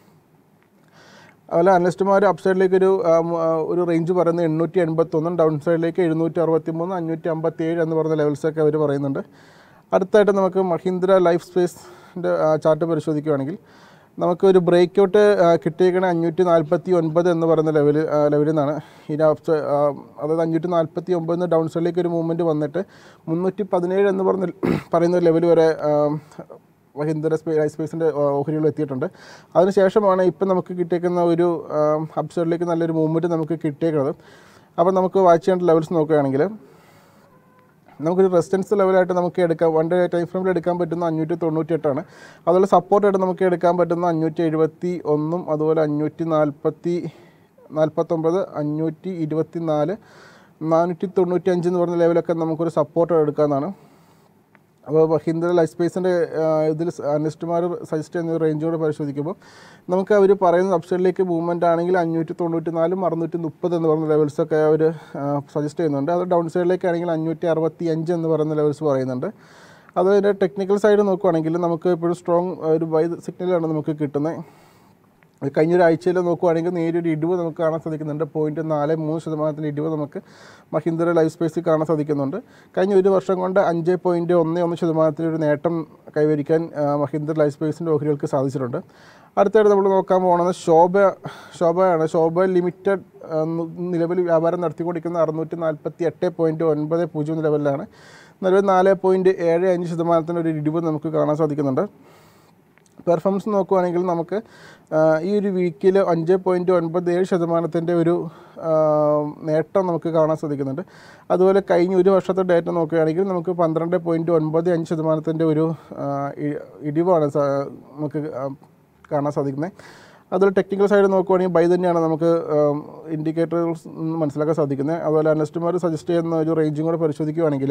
അതുപോലെ അനലിസ്റ്റുമാർ അപ്പ് സൈഡിലേക്ക് ഒരു ആ, മ്, ആ, ഒരു റേഞ്ച് പറയുന്നത് എണ്ണൂറ്റി എൺപത്തൊന്നും ഡൗൺ സൈഡിലേക്ക് എഴുന്നൂറ്റി അറുപത്തി മൂന്ന് അഞ്ഞൂറ്റി അമ്പത്തി ഏഴ് എന്ന് പറയുന്ന ലെവൽസൊക്കെ അവർ പറയുന്നുണ്ട് അടുത്തായിട്ട് നമുക്ക് മഹീന്ദ്ര ലൈഫ് സ്പേസിൻ്റെ ചാർട്ട് പരിശോധിക്കുകയാണെങ്കിൽ നമുക്ക് ഒരു ബ്രേക്ക് ഔട്ട് കിട്ടിയേക്കണ അഞ്ഞൂറ്റി നാൽപ്പത്തി ഒൻപത് എന്ന് പറയുന്ന ലെവൽ ലെവലിൽ നിന്നാണ് ഇനി അപ്പ് സൈ- ആ, അതായത് അഞ്ഞൂറ്റി നാൽപ്പത്തി ഒമ്പതിന് ഡൗൺ സൈഡിലേക്ക് ഒരു മൂവ്മെൻറ്റ് വന്നിട്ട് മുന്നൂറ്റി പതിനേഴ് എന്ന് പറഞ്ഞ പറയുന്ന ലെവൽ വരെ ആ, മഹീന്ദ്ര സ്പേ ലൈഫ് സ്പേസിൻ്റെ ഓഹരികൾ എത്തിയിട്ടുണ്ട് അതിനുശേഷമാണ് ഇപ്പം നമുക്ക് കിട്ടിയേക്കുന്ന ഒരു അപ്പ് സൈഡിലേക്ക് നല്ലൊരു മൂവ്മെൻറ്റ് നമുക്ക് കിട്ടിയേക്കുന്നത് അപ്പോൾ നമുക്ക് വാച്ച് ചെയ്യേണ്ട ലെവൽസ് നോക്കുകയാണെങ്കിൽ നമുക്കൊരു റെസിസ്റ്റൻസ് ലെവലായിട്ട് നമുക്ക് എടുക്കാം വൺ ഡേ ടൈം ഫ്രെയിമിൽ എടുക്കാൻ പറ്റുന്ന അഞ്ഞൂറ്റി തൊണ്ണൂറ്റി എട്ടാണ് അതുപോലെ സപ്പോർട്ടായിട്ട് നമുക്ക് എടുക്കാൻ പറ്റുന്ന അഞ്ഞൂറ്റി എഴുപത്തി ഒന്നും അതുപോലെ അഞ്ഞൂറ്റി നാൽപ്പത്തി നാൽപ്പത്തൊമ്പത് അഞ്ഞൂറ്റി ഇരുപത്തി നാല് നാനൂറ്റി തൊണ്ണൂറ്റി അഞ്ച് എന്ന് പറഞ്ഞ ലെവലൊക്കെ നമുക്കൊരു സപ്പോർട്ട് എടുക്കാമെന്നാണ് അപ്പോൾ ഹിന്ദു ലൈഫ് സ്പേസിൻ്റെ ഇതിൽ അനലിസ്റ്റുമാർ സജസ്റ്റ് ചെയ്യുന്ന റേഞ്ചോട് പരിശോധിക്കുമ്പോൾ നമുക്ക് അവർ പറയുന്ന അപ്സൈഡിലേക്ക് മൂവ്മെൻ്റ് ആണെങ്കിൽ അഞ്ഞൂറ്റി തൊണ്ണൂറ്റി നാലും അറുന്നൂറ്റി മുപ്പത് എന്ന് പറയുന്ന ലെവൽസൊക്കെ അവർ സജസ്റ്റ് ചെയ്യുന്നുണ്ട് അത് ഡൗൺ സൈഡിലേക്ക് ആണെങ്കിൽ അഞ്ഞൂറ്റി അറുപത്തി അഞ്ച് എന്ന് പറയുന്ന ലെവൽസ് പറയുന്നുണ്ട് അത് അതിൻ്റെ ടെക്നിക്കൽ സൈഡ് നോക്കുവാണെങ്കിൽ നമുക്ക് ഇപ്പോഴും സ്ട്രോങ് ഒരു ബൈ സിഗ്നലാണ് നമുക്ക് കിട്ടുന്നത് കഴിഞ്ഞ ഒരാഴ്ചയിൽ നോക്കുവാണെങ്കിൽ നേരിയൊരു ഇടിവ് നമുക്ക് കാണാൻ സാധിക്കുന്നുണ്ട് പോയിൻറ്റ് നാല് മൂന്ന് ശതമാനത്തിൻ്റെ ഇടിവ് നമുക്ക് മഹീന്ദ്ര ലൈഫ് സ്പേസിൽ കാണാൻ സാധിക്കുന്നുണ്ട് കഴിഞ്ഞ ഒരു വർഷം കൊണ്ട് അഞ്ച് പോയിൻറ്റ് ഒന്ന് ഒന്ന് ശതമാനത്തിൻ്റെ ഒരു നേട്ടം കൈവരിക്കാൻ ആ, മഹീന്ദ്ര ലൈഫ് സ്പേസിൻ്റെ ഓഹരികൾക്ക് സാധിച്ചിട്ടുണ്ട് അടുത്തായിട്ട് നമ്മൾ നോക്കാൻ പോകുന്നത് ശോഭ ശോഭയാണ് ശോഭ ലിമിറ്റഡ് ആ, ന- നിലവിൽ വ്യാപാരം നടത്തിക്കൊണ്ടിരിക്കുന്ന അറുന്നൂറ്റി നാൽപ്പത്തി എട്ട് പോയിൻറ്റ് ഒൻപത് പൂജ്യം ലെവലിലാണ് നിലവിൽ നാല് പോയിൻറ്റ് ഏഴ് അഞ്ച് ശതമാനത്തിൻ്റെ ഒരു ഇടിവ് നമുക്ക് കാണാൻ സാധിക്കുന്നുണ്ട് പെർഫോമൻസ് നോക്കുവാണെങ്കിൽ നമുക്ക് ആ, ഈ ഒരു വീക്കിൽ അഞ്ച് പോയിൻറ്റ് ഒൻപത് ഏഴ് ശതമാനത്തിൻ്റെ ഒരു ആ, നേട്ടം നമുക്ക് കാണാൻ സാധിക്കുന്നുണ്ട് അതുപോലെ കഴിഞ്ഞ ഒരു വർഷത്തെ ഡേറ്റ നോക്കുകയാണെങ്കിൽ നമുക്ക് പന്ത്രണ്ട് പോയിൻറ്റ് ഒൻപത് അഞ്ച് ശതമാനത്തിൻ്റെ ഒരു ആ, ഇ- ഇടിവാണ് സാ- നമുക്ക് ആ, കാണാൻ സാധിക്കുന്നത് അതുപോലെ ടെക്നിക്കൽ സൈഡ് നോക്കുവാണെങ്കിൽ ബൈ തന്നെയാണ് നമുക്ക് ഇൻഡിക്കേറ്ററുകൾ മനസ്സിലാക്കാൻ സാധിക്കുന്നത് അതുപോലെ അനലിസ്റ്റുമാർ സജസ്റ്റ് ചെയ്യുന്ന ഒരു റേഞ്ചും കൂടെ പരിശോധിക്കുകയാണെങ്കിൽ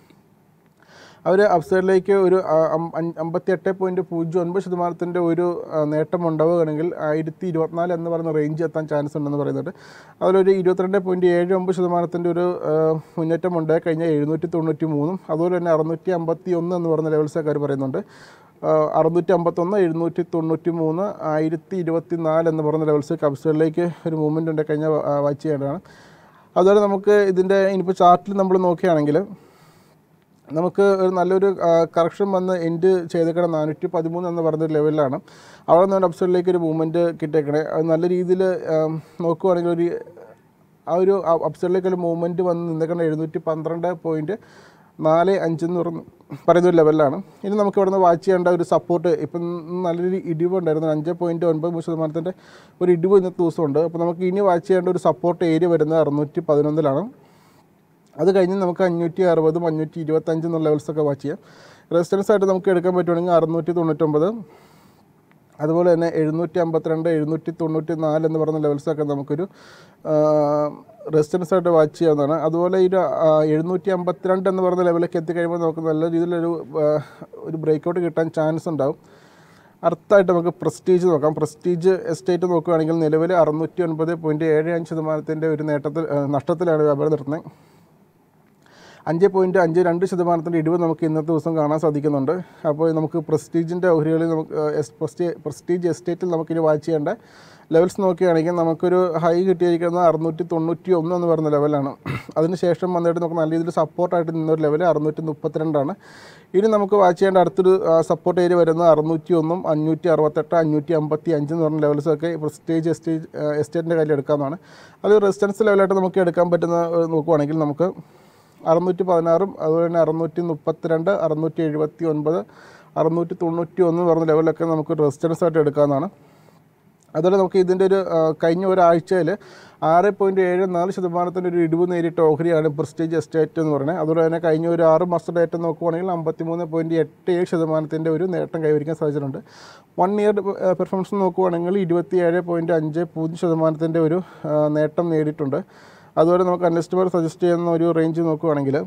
അവർ അപ്സൈഡിലേക്ക് ഒരു അമ്പത്തി എട്ട് പോയിൻറ്റ് പൂജ്യം ഒൻപത് ശതമാനത്തിൻ്റെ ഒരു ആ, നേട്ടം ഉണ്ടാവുകയാണെങ്കിൽ ആയിരത്തി ഇരുപത്തിനാല് എന്ന് പറയുന്ന റേഞ്ച് എത്താൻ ചാൻസ് ഉണ്ടെന്ന് പറയുന്നുണ്ട് അതിലൊരു ഇരുപത്തിരണ്ട് പോയിൻറ്റ് ഏഴ് ഒമ്പത് ശതമാനത്തിൻ്റെ ഒരു ആ, മുന്നേറ്റം ഉണ്ടായി കഴിഞ്ഞാൽ എഴുന്നൂറ്റി തൊണ്ണൂറ്റി മൂന്നും അതുപോലെ തന്നെ അറുന്നൂറ്റി അമ്പത്തി ഒന്ന് എന്ന് പറയുന്ന ലെവൽസൊക്കെ അവർ പറയുന്നുണ്ട് ആ, അറുന്നൂറ്റി അമ്പത്തൊന്ന് എഴുന്നൂറ്റി തൊണ്ണൂറ്റി മൂന്ന് ആയിരത്തി ഇരുപത്തി നാല് എന്ന് പറയുന്ന ലെവൽസ് അപ്സൈഡിലേക്ക് ഒരു മൂവ്മെൻറ്റ് ഉണ്ട് കഴിഞ്ഞ ആ, വാച്ച് ചെയ്യേണ്ടതാണ് അതുപോലെ നമുക്ക് ഇതിൻ്റെ ഇനിയിപ്പോൾ ചാർട്ടിൽ നമ്മൾ നോക്കുകയാണെങ്കിൽ നമുക്ക് ഒരു നല്ലൊരു കറക്ഷൻ വന്ന് എൻഡ് ചെയ്തേക്കണം നാനൂറ്റി പതിമൂന്ന് എന്ന് പറഞ്ഞ ലെവലിലാണ് അവിടെ നിന്ന് അപ്സൈഡിലേക്ക് ഒരു മൂവ്മെൻറ്റ് കിട്ടിയേക്കണേ അത് നല്ല രീതിയിൽ നോക്കുവാണെങ്കിൽ ഒരു ആ ഒരു അപ്സൈഡിലേക്ക് ഒരു മൂവ്മെൻറ്റ് വന്ന് നിന്നേക്കണ എഴുന്നൂറ്റി പന്ത്രണ്ട് പോയിൻറ്റ് നാല് അഞ്ച് എന്ന് പറഞ്ഞ് പറയുന്ന ഒരു ലെവലിലാണ് ഇനി നമുക്ക് ഇവിടെ നിന്ന് വാച്ച് ചെയ്യേണ്ട ഒരു സപ്പോർട്ട് ഇപ്പം നല്ലൊരു ഇടിവ് ഉണ്ടായിരുന്നു അഞ്ച് പോയിൻറ്റ് ഒൻപത് മൂന്ന് ശതമാനത്തിൻ്റെ ഒരു ഇടിവ് ഇന്നത്തെ ദിവസമുണ്ട് അപ്പോൾ നമുക്ക് ഇനി വാച്ച് ചെയ്യേണ്ട ഒരു സപ്പോർട്ട് ഏരിയ വരുന്നത് അറുന്നൂറ്റി പതിനൊന്നിലാണ് അത് കഴിഞ്ഞ് നമുക്ക് അഞ്ഞൂറ്റി അറുപതും അഞ്ഞൂറ്റി ഇരുപത്തഞ്ച് എന്നുള്ള ലെവൽസൊക്കെ വാച്ച് ചെയ്യാം റെസിസ്റ്റൻസ് ആയിട്ട് നമുക്ക് എടുക്കാൻ പറ്റുവാണെങ്കിൽ അറുന്നൂറ്റി തൊണ്ണൂറ്റൊമ്പത് അതുപോലെ തന്നെ എഴുന്നൂറ്റി അമ്പത്തിരണ്ട് എഴുന്നൂറ്റി തൊണ്ണൂറ്റി നാല് എന്ന് പറയുന്ന ലെവൽസൊക്കെ നമുക്കൊരു റെസിസ്റ്റൻസ് ആയിട്ട് വാച്ച് ചെയ്യാവുന്നതാണ് അതുപോലെ ഈ ഒരു ആ, എഴുന്നൂറ്റി അമ്പത്തിരണ്ട് എന്ന് പറയുന്ന ലെവലിലേക്ക് എത്തിക്കഴിയുമ്പോൾ നമുക്ക് നല്ല രീതിയിലൊരു ആ, ഒരു ബ്രേക്കൗട്ട് കിട്ടാൻ ചാൻസ് ഉണ്ടാവും അടുത്തായിട്ട് നമുക്ക് പ്രസ്റ്റീജ് നോക്കാം പ്രസ്റ്റീജ് എസ്റ്റേറ്റ് നോക്കുകയാണെങ്കിൽ നിലവിൽ അറുന്നൂറ്റി ഒൻപത് പോയിൻറ്റ് ഏഴ് അഞ്ച് ശതമാനത്തിൻ്റെ ഒരു നേട്ടത്തിൽ ആ, നഷ്ടത്തിലാണ് വ്യാപാരം നടത്തുന്നത് അഞ്ച് പോയിൻറ്റ് അഞ്ച് രണ്ട് ശതമാനത്തിൻ്റെ ഇടിവ് നമുക്ക് ഇന്നത്തെ ദിവസം കാണാൻ സാധിക്കുന്നുണ്ട് അപ്പോൾ നമുക്ക് പ്രസ്റ്റീജിൻ്റെ ഓഹരികളിൽ നമുക്ക് ആ, എസ് പ്രസ്റ്റീ പ്രസ്റ്റീജ് എസ്റ്റേറ്റിൽ നമുക്കിനി വാച്ച് ചെയ്യേണ്ട ലെവൽസ് നോക്കുകയാണെങ്കിൽ നമുക്കൊരു ഹൈ കിട്ടിയിരിക്കുന്നത് അറുന്നൂറ്റി തൊണ്ണൂറ്റി ഒന്ന് എന്ന് പറയുന്ന ലെവലാണ് അതിനുശേഷം വന്നിട്ട് നമുക്ക് നല്ല രീതിയിൽ സപ്പോർട്ടായിട്ട് നിന്നൊരു ലെവൽ അറുന്നൂറ്റി മുപ്പത്തിരണ്ടാണ് ഇനി നമുക്ക് വാച്ച് ചെയ്യേണ്ട അടുത്തൊരു സപ്പോർട്ട് ഏരിയ വരുന്നത് അറുന്നൂറ്റി ഒന്നും അഞ്ഞൂറ്റി അറുപത്തെട്ട് അഞ്ഞൂറ്റി അമ്പത്തി അഞ്ച് എന്ന് പറഞ്ഞ ലെവൽസൊക്കെ പ്രസ്റ്റേജ് എസ്റ്റേജ് എസ്റ്റേറ്റിൻ്റെ കയ്യിൽ എടുക്കാവുന്നതാണ് അത് റെസിസ്റ്റൻസ് ലെവലായിട്ട് നമുക്ക് എടുക്കാൻ പറ്റുന്ന ഏഹ്, നോക്കുവാണെങ്കിൽ നമുക്ക് അറുന്നൂറ്റി പതിനാറും അതുപോലെ തന്നെ അറുന്നൂറ്റി മുപ്പത്തിരണ്ട് അറുന്നൂറ്റി എഴുപത്തി ഒൻപത് അറുന്നൂറ്റി തൊണ്ണൂറ്റി ഒന്ന് എന്ന് പറഞ്ഞ ലെവലൊക്കെ നമുക്ക് റെസിസ്റ്റൻസ് ആയിട്ട് എടുക്കാവുന്നതാണ് അതുപോലെ നമുക്ക് ഇതിൻ്റെ ഒരു ആ, കഴിഞ്ഞ ഒരാഴ്ചയിൽ ആറ് പോയിൻറ്റ് ഏഴ് നാല് ശതമാനത്തിൻ്റെ ഒരു ഇടിവ് നേരിട്ട ഓഹരിയാണ് പ്രസ്റ്റീജ് എസ്റ്റേറ്റ് എന്ന് പറയുന്നത് അതുപോലെ തന്നെ കഴിഞ്ഞ ഒരു ആറ് മാസത്തെ ഡേറ്റ നോക്കുവാണെങ്കിൽ അമ്പത്തി മൂന്ന് പോയിൻറ്റ് എട്ട് ഏഴ് ശതമാനത്തിൻ്റെ ഒരു നേട്ടം കൈവരിക്കാൻ സാധിച്ചിട്ടുണ്ട് വൺ ഇയർ പെർഫോമൻസ് നോക്കുവാണെങ്കിൽ ഇരുപത്തി ഏഴ് പോയിൻറ്റ് അഞ്ച് പൂജ്യം ശതമാനത്തിൻ്റെ ഒരു ആ, നേട്ടം നേടിയിട്ടുണ്ട് അതുപോലെ നമുക്ക് അനലിസ്റ്റുമാർ സജസ്റ്റ് ചെയ്യുന്ന ഒരു റേഞ്ച് നോക്കുവാണെങ്കിൽ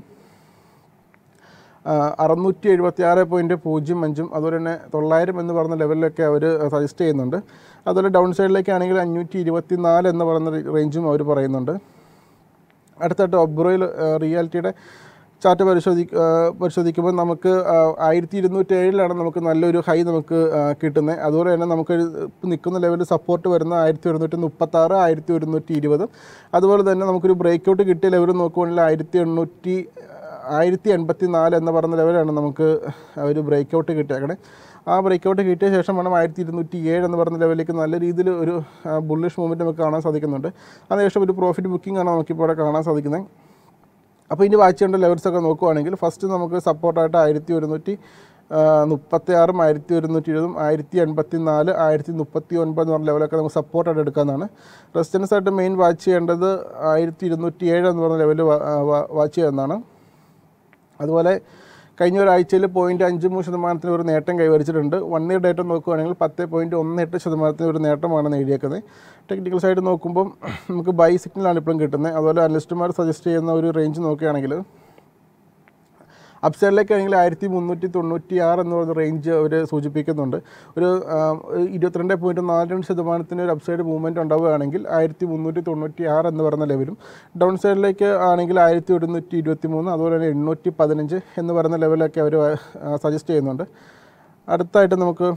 അറുന്നൂറ്റി എഴുപത്തി ആറ് പോയിൻറ്റ് പൂജ്യം അഞ്ചും അതുപോലെ തന്നെ തൊള്ളായിരം എന്ന് പറയുന്ന ലെവലിലൊക്കെ അവർ സജസ്റ്റ് ചെയ്യുന്നുണ്ട് അതുപോലെ ഡൗൺ സൈഡിലേക്കാണെങ്കിൽ അഞ്ഞൂറ്റി ഇരുപത്തി നാല് എന്ന് പറയുന്ന റേഞ്ചും അവർ പറയുന്നുണ്ട് അടുത്തായിട്ട് ഒബ്രോയിൽ റിയാലിറ്റിയുടെ ചാർട്ട് പരിശോധി ആ, പരിശോധിക്കുമ്പോൾ നമുക്ക് ആയിരത്തി ഇരുന്നൂറ്റി ഏഴിലാണ് നമുക്ക് നല്ലൊരു ഹൈ നമുക്ക് കിട്ടുന്നത് അതുപോലെ തന്നെ നമുക്ക് ഇപ്പോൾ നിൽക്കുന്ന ലെവലിൽ സപ്പോർട്ട് വരുന്ന ആയിരത്തി ഒരുന്നൂറ്റി മുപ്പത്താറ് ആയിരത്തി ഒരുന്നൂറ്റി ഇരുപത് അതുപോലെ തന്നെ നമുക്കൊരു ബ്രേക്കൗട്ട് കിട്ടിയ ലെവൽ നോക്കുവാണെങ്കിൽ ആയിരത്തി എണ്ണൂറ്റി ആയിരത്തി എൺപത്തി നാല് എന്ന് പറയുന്ന ലെവലാണ് നമുക്ക് ഒരു ബ്രേക്കൗട്ട് കിട്ടിയേക്കണേ ആ ബ്രേക്കൗട്ട് കിട്ടിയ ശേഷം വേണം ആയിരത്തി ഇരുന്നൂറ്റി ഏഴ് എന്ന് പറയുന്ന ലെവലിലേക്ക് നല്ല രീതിയിൽ ഒരു ബുള്ളിഷ് മൂവ്മെൻറ്റ് നമുക്ക് കാണാൻ സാധിക്കുന്നുണ്ട് അതിനുശേഷം ഒരു പ്രോഫിറ്റ് ബുക്കിംഗ് ആണ് നമുക്കിപ്പോൾ ഇവിടെ കാണാൻ സാധിക്കുന്നത് അപ്പോൾ ഇനി വാച്ച് ചെയ്യേണ്ട ലെവൽസ് ഒക്കെ നോക്കുവാണെങ്കിൽ ഫസ്റ്റ് നമുക്ക് സപ്പോർട്ടായിട്ട് ആയിരത്തി ഒരുന്നൂറ്റി മുപ്പത്തി ആറും ആയിരത്തി ഒരുന്നൂറ്റി ഇരുപതും ആയിരത്തി എൺപത്തി നാല് ആയിരത്തി മുപ്പത്തി ഒൻപത് എന്ന് പറഞ്ഞ ലെവലൊക്കെ നമുക്ക് സപ്പോർട്ടായിട്ട് എടുക്കാവുന്നതാണ് റെസിസ്റ്റൻസ് ആയിട്ട് മെയിൻ വാച്ച് ചെയ്യേണ്ടത് ആയിരത്തി ഇരുന്നൂറ്റി ഏഴ് എന്ന് പറഞ്ഞ ലെവൽ വാച്ച് ചെയ്യുന്നതാണ് അതുപോലെ കഴിഞ്ഞ ഒരാഴ്ചയിൽ പോയിൻറ്റ് അഞ്ച് മൂന്ന് ശതമാനത്തിന് ഒരു നേട്ടം കൈവരിച്ചിട്ടുണ്ട് വൺ ഇയർ ഡേറ്റ നോക്കുകയാണെങ്കിൽ പത്ത് പോയിൻറ്റ് ഒന്ന് എട്ട് ശതമാനത്തിന് ഒരു നേട്ടമാണ് നേടിയേക്കുന്നത് ടെക്നിക്കൽ സൈഡ് നോക്കുമ്പം നമുക്ക് ബൈ സിഗ്നലാണ് ഇപ്പോഴും കിട്ടുന്നത് അതുപോലെ അനലിസ്റ്റുമാർ സജസ്റ്റ് ചെയ്യുന്ന ഒരു റേഞ്ച് നോക്കുകയാണെങ്കിൽ അപ്സൈഡിലേക്ക് ആണെങ്കിൽ ആയിരത്തി മുന്നൂറ്റി തൊണ്ണൂറ്റി ആറ് എന്ന് പറയുന്ന റേഞ്ച് അവർ സൂചിപ്പിക്കുന്നുണ്ട് ഒരു ആ, ഒരു ഇരുപത്തിരണ്ട് പോയിൻറ്റ് നാല് രണ്ട് ശതമാനത്തിന് ഒരു അപ്സൈഡ് മൂവ്മെൻറ്റ് ഉണ്ടാവുകയാണെങ്കിൽ ആയിരത്തി മുന്നൂറ്റി തൊണ്ണൂറ്റി ആറ് എന്ന് പറയുന്ന ലെവലും ഡൗൺ സൈഡിലേക്ക് ആണെങ്കിൽ ആയിരത്തി ഒരുന്നൂറ്റി ഇരുപത്തി മൂന്ന് അതുപോലെ തന്നെ എണ്ണൂറ്റി പതിനഞ്ച് എന്ന് പറയുന്ന ലെവലൊക്കെ അവർ സജസ്റ്റ് ചെയ്യുന്നുണ്ട് അടുത്തായിട്ട് നമുക്ക്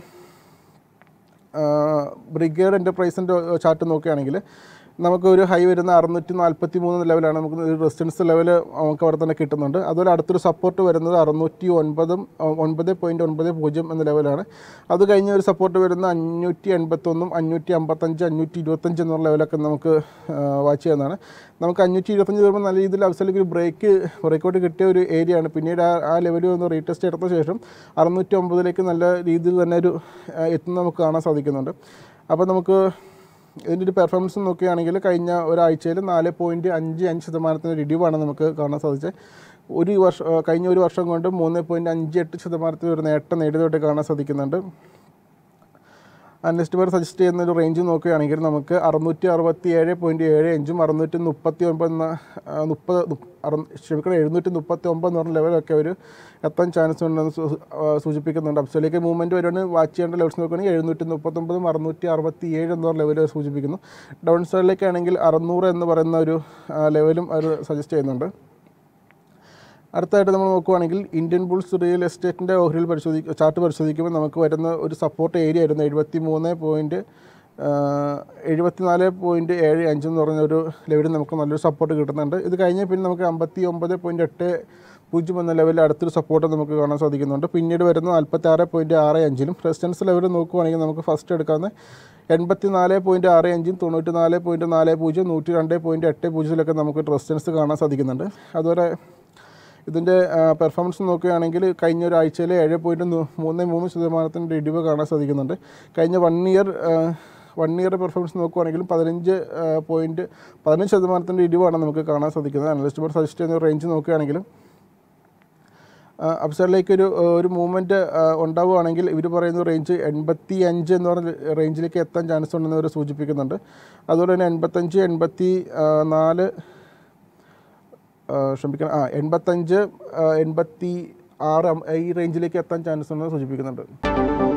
ബ്രിഗേഡ് എൻ്റർപ്രൈസിൻ്റെ ചാർട്ട് നോക്കുകയാണെങ്കിൽ നമുക്ക് ഒരു ഹൈ വരുന്ന അറുന്നൂറ്റി നാൽപ്പത്തി മൂന്ന് ലെവലാണ് നമുക്ക് ഒരു റെസിസ്റ്റൻസ് ലെവൽ നമുക്ക് അവിടെ തന്നെ കിട്ടുന്നുണ്ട് അതുപോലെ അടുത്തൊരു സപ്പോർട്ട് വരുന്നത് അറുന്നൂറ്റി ഒൻപതും ഒൻപത് പോയിൻറ്റ് ഒൻപത് പൂജ്യം എന്ന ലെവലാണ് അത് കഴിഞ്ഞ ഒരു സപ്പോർട്ട് വരുന്ന അഞ്ഞൂറ്റി എൺപത്തൊന്നും അഞ്ഞൂറ്റി അമ്പത്തഞ്ച് അഞ്ഞൂറ്റി ഇരുപത്തഞ്ച് എന്നുള്ള ലെവലൊക്കെ നമുക്ക് വാച്ച് ചെയ്യുന്നതാണ് നമുക്ക് അഞ്ഞൂറ്റി ഇരുപത്തഞ്ച് വരുമ്പോൾ നല്ല രീതിയിൽ അവസരത്തിൽ ഒരു ബ്രേക്ക് ബ്രേക്കൗട്ട് കിട്ടിയ ഒരു ഏരിയ ആണ് പിന്നീട് ആ ആ ലെവലിൽ ഒന്ന് റീടെസ്റ്റ് എടുത്ത ശേഷം അറുന്നൂറ്റി ഒമ്പതിലേക്ക് നല്ല രീതിയിൽ തന്നെ ഒരു ആ, എത്തുന്നത് നമുക്ക് കാണാൻ സാധിക്കുന്നുണ്ട് അപ്പോൾ നമുക്ക് ഇതിൻ്റെ ഒരു പെർഫോമൻസ് നോക്കുകയാണെങ്കിൽ കഴിഞ്ഞ ഒരാഴ്ചയിൽ നാല് പോയിൻറ്റ് അഞ്ച് അഞ്ച് ശതമാനത്തിന് ഒരു ഇടിവാണ് നമുക്ക് കാണാൻ സാധിച്ചത് ഒരു വർഷം ആ, കഴിഞ്ഞ ഒരു വർഷം കൊണ്ട് മൂന്ന് പോയിൻറ്റ് അഞ്ച് എട്ട് ശതമാനത്തിന് ഒരു നേട്ടം നേടിയതായിട്ട് കാണാൻ സാധിക്കുന്നുണ്ട് അനലിസ്റ്റുമാർ സജസ്റ്റ് ചെയ്യുന്ന ഒരു റേഞ്ച് നോക്കുകയാണെങ്കിൽ നമുക്ക് അറുന്നൂറ്റി അറുപത്തി ഏഴ് പോയിൻറ്റ് ഏഴ് അഞ്ചും അറുന്നൂറ്റി മുപ്പത്തി ഒമ്പത് എന്ന ആ, മുപ്പത് നു- അറു- ക്ഷമിക്കണം എഴുന്നൂറ്റി മുപ്പത്തി ഒമ്പത് എന്ന് പറഞ്ഞ ലെവലൊക്കെ ഒരു എത്താൻ ചാൻസ് ഉണ്ടെന്ന് സൂ- ആ, സൂചിപ്പിക്കുന്നുണ്ട് അപ്സലേക്ക് മൂവ്മെൻറ്റ് വരുവാണ് വാച്ച് ചെയ്യേണ്ട ലെവൽസ് നോക്കുകയാണെങ്കിൽ എഴുന്നൂറ്റി മുപ്പത്തൊമ്പതും അറുന്നൂറ്റി അറുപത്തി ഏഴ് എന്ന് പറഞ്ഞ ലെവൽ സൂചിപ്പിക്കുന്നു ഡൗൺ സൈഡിലേക്കാണെങ്കിൽ അറുന്നൂറ് എന്ന് പറയുന്ന ഒരു ആ, ലെവലും അവർ സജസ്റ്റ് ചെയ്യുന്നുണ്ട് അടുത്തായിട്ട് നമ്മൾ നോക്കുവാണെങ്കിൽ ഇന്ത്യൻ ബുൾസ് റിയൽ എസ്റ്റേറ്റിൻ്റെ ഓഹരിയിൽ പരിശോധി ചാർട്ട് പരിശോധിക്കുമ്പോൾ നമുക്ക് വരുന്ന ഒരു സപ്പോർട്ട് ഏരിയ ആയിരുന്നു എഴുപത്തി മൂന്ന് പോയിൻറ്റ് എഴുപത്തിനാല് പോയിൻറ്റ് ഏഴ് അഞ്ച് എന്ന് പറഞ്ഞ ഒരു ലെവലിൽ നമുക്ക് നല്ലൊരു സപ്പോർട്ട് കിട്ടുന്നുണ്ട് ഇത് കഴിഞ്ഞാൽ പിന്നെ നമുക്ക് അമ്പത്തി ഒമ്പത് പോയിൻറ്റ് എട്ട് പൂജ്യം എന്ന ലെവലിൽ അടുത്തൊരു സപ്പോർട്ട് നമുക്ക് കാണാൻ സാധിക്കുന്നുണ്ട് പിന്നീട് വരുന്ന നാൽപ്പത്തി ആറ് പോയിൻറ്റ് ആറ് അഞ്ചിലും റെസിസ്റ്റൻസ് ലെവൽ നോക്കുവാണെങ്കിൽ നമുക്ക് ഫസ്റ്റ് എടുക്കാവുന്ന എൺപത്തി നാല് പോയിൻറ്റ് ആറ് അഞ്ചും തൊണ്ണൂറ്റി നാല് പോയിൻറ്റ് നാല് പൂജ്യം നൂറ്റി രണ്ട് പോയിൻറ്റ് എട്ട് പൂജ്യത്തിലൊക്കെ നമുക്ക് റെസിസ്റ്റൻസ് കാണാൻ സാധിക്കുന്നുണ്ട് അതുപോലെ ഇതിൻ്റെ പെർഫോമൻസ് നോക്കുകയാണെങ്കിൽ കഴിഞ്ഞ ഒരാഴ്ചയിൽ ഏഴ് പോയിൻറ്റ് മൂന്ന് മൂന്ന് ശതമാനത്തിൻ്റെ ഇടിവ് കാണാൻ സാധിക്കുന്നുണ്ട് കഴിഞ്ഞ one year one year performance നോക്കുകയാണെങ്കിലും പതിനഞ്ച് പോയിൻറ്റ് പതിനഞ്ച് ശതമാനത്തിൻ്റെ ഇടിവാണ് നമുക്ക് കാണാൻ സാധിക്കുന്നത് അനലിസ്റ്റ് ബോർഡ് സജസ്റ്റ് ചെയ്യുന്ന റേഞ്ച് നോക്കുകയാണെങ്കിലും അപ്സൈഡിലേക്ക് ഒരു ആ, ഒരു മൂവ്മെൻറ്റ് ഉണ്ടാവുകയാണെങ്കിൽ ഇവർ പറയുന്ന റേഞ്ച് എൺപത്തി അഞ്ച് എന്ന് പറഞ്ഞ റേഞ്ചിലേക്ക് എത്താൻ ചാൻസ് ഉണ്ടെന്ന് ഇവർ സൂചിപ്പിക്കുന്നുണ്ട് അതുപോലെ തന്നെ എൺപത്തഞ്ച് എൺപത്തി ആ, നാല് ആ, ക്ഷമിക്കണം ആ എൺപത്തഞ്ച് ആ, എൺപത്തി ആറ് അം- ഈ റേഞ്ചിലേക്ക് എത്താൻ ചാൻസ് ഉണ്ടെന്ന് സൂചിപ്പിക്കുന്നുണ്ട്